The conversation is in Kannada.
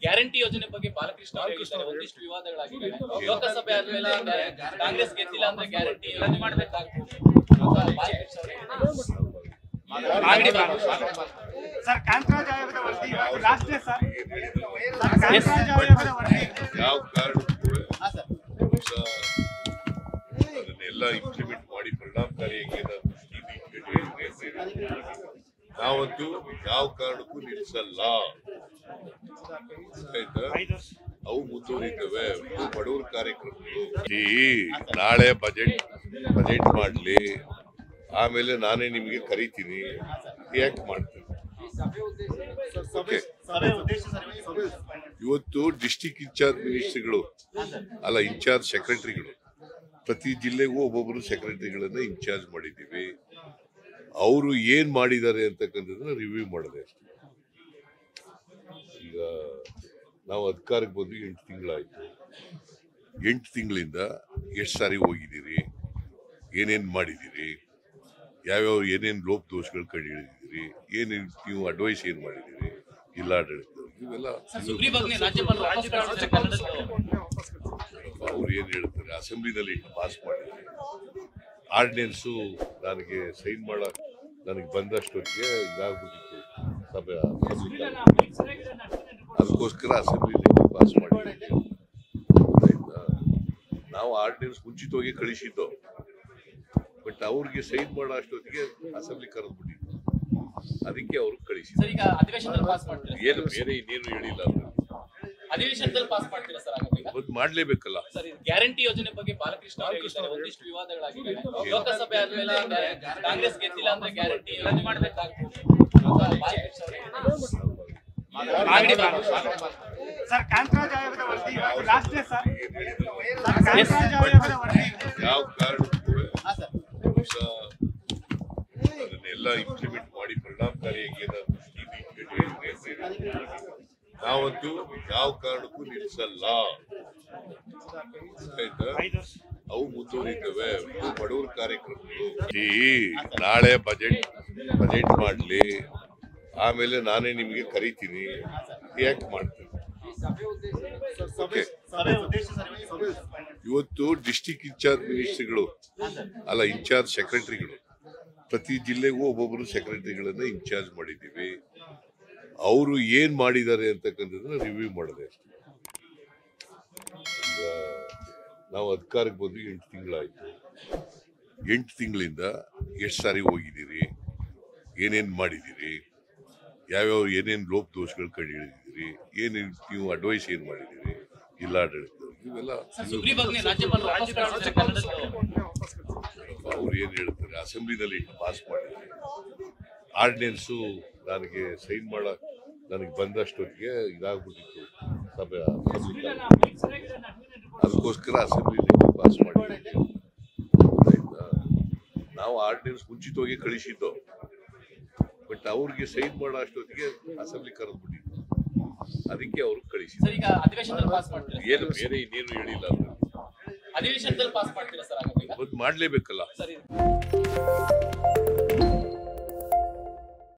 ಗ್ಯಾರಂಟಿ ಯೋಜನೆ ಬಗ್ಗೆ ಬಾಲಕೃಷ್ಣ ಅವರು ಹೇಳಿದ್ದಾರೆ ಒಂದಿಷ್ಟು ವಿವಾದಗಳಾಗಿದೆ ಲೋಕಸಭೆ ಆದ್ಮೇಲೆ ಕಾಂಗ್ರೆಸ್ ಗೆದ್ದಿಲ್ಲ ಅಂದ್ರೆ ಗ್ಯಾರಂಟಿ ಯೋಜನೆ ಮಾಡಬೇಕಾಗ್ತದೆ ಬಾಲಕೃಷ್ಣ ಅವರು ಮಾಗಡಿ ಸರ್ ಕಾಂತರಾಜ್ ಆಯೋಗದ ವರದಿ ಇವತ್ತು last day sir sir Kantharaj ಆಯೋಗದ ವರದಿ ಯಾವ ಕಾರಣಕ್ಕೂ ಬಹುಶಃ ಅದನ್ನೆಲ್ಲ ಇಂಪ್ಲಿಮೆಂಟ್ ಮಾಡಿ ಪರಿಣಾಮಕಾರಿಯಾಗಿ ಏನಾದ್ರು ದೃಷ್ಟಿಯಿಂದ ಇಟ್ಕೊಂಡು ಹೇಳಿದ್ರೆ ನಾವಂತೂ ಯಾವ ಕಾರಣಕ್ಕೂ ನಿಲ್ಲಿಸಲ್ಲ ಆಯ್ತಾ ಐದು ಅವು ಮುಂದುವರಿತವೆ ಇವು ಬಡವರ ಕಾರ್ಯಕ್ರಮಗಳು ಈ ನಾಳೆ ಬಜೆಟ್ ಬಜೆಟ್ ಮಾಡ್ಲಿ ಆಮೇಲೆ ನಾನೇ ನಿಮಗೆ ಕರಿತೀನಿ ಯಾಕೆ ಮಾಡ್ತೀನಿ ಓಕೆ ಸಭೆ ಉದ್ದೇಶ ಸರ್ ಇವತ್ತು ಸಭೆ ಇವತ್ತು ಡಿಸ್ಟಿಕ್ ಇನ್ಚಾರ್ಜ್ ಮಿನಿಸ್ಟ್ರಿಗಳು ಅಲ್ಲ ಇನ್ಚಾರ್ಜ್ ಸೆಕ್ರೆಟರಿಗಳು ಪ್ರತಿ ಜಿಲ್ಲೆಗೂ ಒಬ್ಬೊಬ್ಬರು ಸೆಕ್ರೆಟರಿಗಳನ್ನ ಇನ್ಚಾರ್ಜ್ ಮಾಡಿದ್ದೀವಿ ಅವರು ಏನ್ ಮಾಡಿದ್ದಾರೆ ಅಂತಕ್ಕಂಥದ್ದನ್ನ ರಿವ್ಯೂ ಮಾಡಿದೆ ಅಷ್ಟೇ ಈಗ ನಾವು ಅಧಿಕಾರಕ್ಕೆ ಬಂದು ಎಂಟು ತಿಂಗಳಾಯ್ತು ಎಂಟು ತಿಂಗಳಿಂದ ಎಷ್ಟು ಸಾರಿ ಹೋಗಿದ್ದೀರಿ ಏನೇನ್ ಮಾಡಿದ್ದೀರಿ ಯಾವ್ಯಾವ ಏನೇನ್ ಲೋಪ ದೋಷಗಳು ಕಂಡು ಹಿಡಿದಿದ್ದೀರಿ ಏನೇನು ನೀವು ಅಡ್ವೈಸ್ ಏನ್ ಮಾಡಿದ್ದೀರಿ ಜಿಲ್ಲಾಡಳಿತ ಇವೆಲ್ಲ ಸುಗ್ರೀವಾಜ್ಞೆ ರಾಜ್ಯಪಾಲರು ವಾಪಸ್ ಕಳಿಸಿದ್ರೆ ಕನ್ನಡಕ್ಕೆ ಅವ್ರು ಏನ್ ಹೇಳ್ತಾರೆ ಅಸೆಂಬ್ಲಿನಲ್ಲಿ ಪಾಸ್ ಮಾಡಿದ್ದಾರೆ ಆರ್ಡಿನೆನ್ಸು ನನಗೆ ಸೈನ್ ಮಾಡ ನನಗೆ ಬಂದಷ್ಟೊತ್ತಿಗೆ ಇದಾಗ್ಬಿಟ್ಟಿತ್ತು ಸಭೆ ಅಸೆಂಬ್ಲಿ ಅದಕ್ಕೋಸ್ಕರ ಅಸೆಂಬ್ಲಿನಲ್ಲಿ ಪಾಸ್ ಮಾಡಿದ್ದೀವಿ ಆಯ್ತಾ ನಾವು ಆರ್ಡಿನೆನ್ಸ್ ಮುಂಚಿತವಾಗಿ ಕಳಿಸಿದ್ದು ಬಟ್ ಅವ್ರಿಗೆ ಸೈನ್ ಮಾಡೋ ಅಷ್ಟೊತ್ತಿಗೆ ಅಸೆಂಬ್ಲಿ ಕರೆದ್ಬಿಟ್ಟಿದ್ದು ಅದಕ್ಕೆ ಅವ್ರಿಗೆ ಕಳಿಸಿದ್ದು ಸರ್ ಈಗ ಅಧಿವೇಶನದಲ್ಲಿ ಪಾಸ್ ಮಾಡ್ತೀರಾ ಏನು ಬೇರೆ ಇನ್ನೇನು ಹೇಳಿಲ್ಲ ಅವ್ರು ಅಧಿವೇಶನದಲ್ಲಿ ಪಾಸ್ ಮಾಡ್ತೀರಾ ಸರ್ ಹಾಗಾದ್ರೆ ಈಗ ಇವತ್ತು ಮಾಡ್ಲೇಬೇಕಲ್ಲ ಸರ್ ಇದು ಗ್ಯಾರಂಟಿ ಯೋಜನೆ ಬಗ್ಗೆ ಬಾಲಕೃಷ್ಣ ಅವರು ಹೇಳಿದ್ದಾರೆ ಒಂದಿಷ್ಟು ವಿವಾದಗಳಾಗಿದೆ ಲೋಕಸಭೆ ಆದ್ಮೇಲೆ ಕಾಂಗ್ರೆಸ್ ಗೆದ್ದಿಲ್ಲ ಅಂದ್ರೆ ಗ್ಯಾರಂಟಿ ಯೋಜನೆ ಮಾಡಬೇಕಾಗ್ತದೆ ಬಾಲಕೃಷ್ಣ ಅವರು ಮಾಗಡಿ ಸರ್ ಕಾಂತರಾಜ್ ಆಯೋಗದ ವರದಿ ಇವತ್ತು last day sir sir Kantharaj ಆಯೋಗದ ವರದಿ ಯಾವ ಕಾರಣಕ್ಕೂ ಬಹುಶಃ ಅದನ್ನೆಲ್ಲ ಇಂಪ್ಲಿಮೆಂಟ್ ಮಾಡಿ ಪರಿಣಾಮಕಾರಿಯಾಗಿ ಏನಾದ್ರು ದೃಷ್ಟಿಯಿಂದ ಇಟ್ಕೊಂಡು ಹೇಳಿದ್ರೆ ನಾವಂತೂ ಯಾವ ಕಾರಣಕ್ಕೂ ನಿಲ್ಲಿಸಲ್ಲ ಆಯ್ತಾ ಐದು ಅವು ಮುಂದುವರಿತವೆ ಇವು ಬಡವರ ಕಾರ್ಯಕ್ರಮಗಳು ಈ ನಾಳೆ ಬಜೆಟ್ ಬಜೆಟ್ ಮಾಡ್ಲಿ ಆಮೇಲೆ ನಾನೇ ನಿಮಗೆ ಕರಿತೀನಿ ಯಾಕೆ ಮಾಡ್ತೀನಿ ಓಕೆ ಸಭೆ ಉದ್ದೇಶ ಸರ್ ಇವತ್ತು ಸಭೆ ಇವತ್ತು ಡಿಸ್ಟಿಕ್ ಇನ್ಚಾರ್ಜ್ ಮಿನಿಸ್ಟ್ರಿಗಳು ಅಲ್ಲ ಇನ್ಚಾರ್ಜ್ ಸೆಕ್ರೆಟರಿಗಳು ಪ್ರತಿ ಜಿಲ್ಲೆಗೂ ಒಬ್ಬೊಬ್ಬರು ಸೆಕ್ರೆಟರಿಗಳನ್ನ ಇನ್ಚಾರ್ಜ್ ಮಾಡಿದ್ದೀವಿ ಅವರು ಏನ್ ಮಾಡಿದ್ದಾರೆ ಅಂತಕ್ಕಂಥದ್ದನ್ನ ರಿವ್ಯೂ ಮಾಡಿದೆ ಅಷ್ಟೇ ಈಗ ನಾವು ಅಧಿಕಾರಕ್ಕೆ ಬಂದು ಎಂಟು ತಿಂಗಳಾಯ್ತು ಎಂಟು ತಿಂಗಳಿಂದ ಎಷ್ಟು ಸಾರಿ ಹೋಗಿದ್ದೀರಿ ಏನೇನ್ ಮಾಡಿದ್ದೀರಿ ಯಾವ್ಯಾವ ಏನೇನು ಲೋಪ ದೋಷಗಳು ಕಂಡು ಹಿಡಿದಿದ್ದೀರಿ ಏನೇನು ನೀವು ಅಡ್ವೈಸ್ ಏನ್ ಮಾಡಿದ್ದೀರಿ ಜಿಲ್ಲಾಡಳಿತ ಇವೆಲ್ಲ ಸುಗ್ರೀವಾಜ್ಞೆ ರಾಜ್ಯಪಾಲರು ವಾಪಸ್ ಕಳಿಸಿದ್ರೆ ಕನ್ನಡಕ್ಕೆ ಅವ್ರು ಏನ್ ಹೇಳ್ತಾರೆ ಅಸೆಂಬ್ಲಿನಲ್ಲಿ ಪಾಸ್ ಮಾಡಿದ್ದಾರೆ ಆರ್ಡಿನೆನ್ಸು ನನಗೆ ಸೈನ್ ಮಾಡ ನನಗೆ ಬಂದಷ್ಟೊತ್ತಿಗೆ ಇದಾಗ್ಬಿಟ್ಟಿತ್ತು ಸಭೆ ಅಸೆಂಬ್ಲಿ ಅದಕ್ಕೋಸ್ಕರ ಅಸೆಂಬ್ಲಿನಲ್ಲಿ ಪಾಸ್ ಮಾಡಿದ್ದೀವಿ ಆಯ್ತಾ ನಾವು ಆರ್ಡಿನೆನ್ಸ್ ಮುಂಚಿತವಾಗಿ ಕಳಿಸಿದ್ದು ಬಟ್ ಅವ್ರಿಗೆ ಸೈನ್ ಮಾಡೋ ಅಷ್ಟೊತ್ತಿಗೆ ಅಸೆಂಬ್ಲಿ ಕರೆದ್ಬಿಟ್ಟಿತ್ತು ಅದಕ್ಕೆ ಅವ್ರಿಗೆ ಕಳಿಸಿದ್ದು ಸರ್ ಈಗ ಅಧಿವೇಶನದಲ್ಲಿ ಪಾಸ್ ಮಾಡ್ತೀರಾ ಏನು ಬೇರೆ ಇನ್ನೇನು ಹೇಳಿಲ್ಲ ಅವ್ರು ಅಧಿವೇಶನದಲ್ಲಿ ಪಾಸ್ ಮಾಡ್ತೀರಾ ಸರ್ ಹಾಗಾದ್ರೆ ಈಗ ಇವತ್ತು ಮಾಡ್ಲೇಬೇಕಲ್ಲ ಸರ್ ಇದು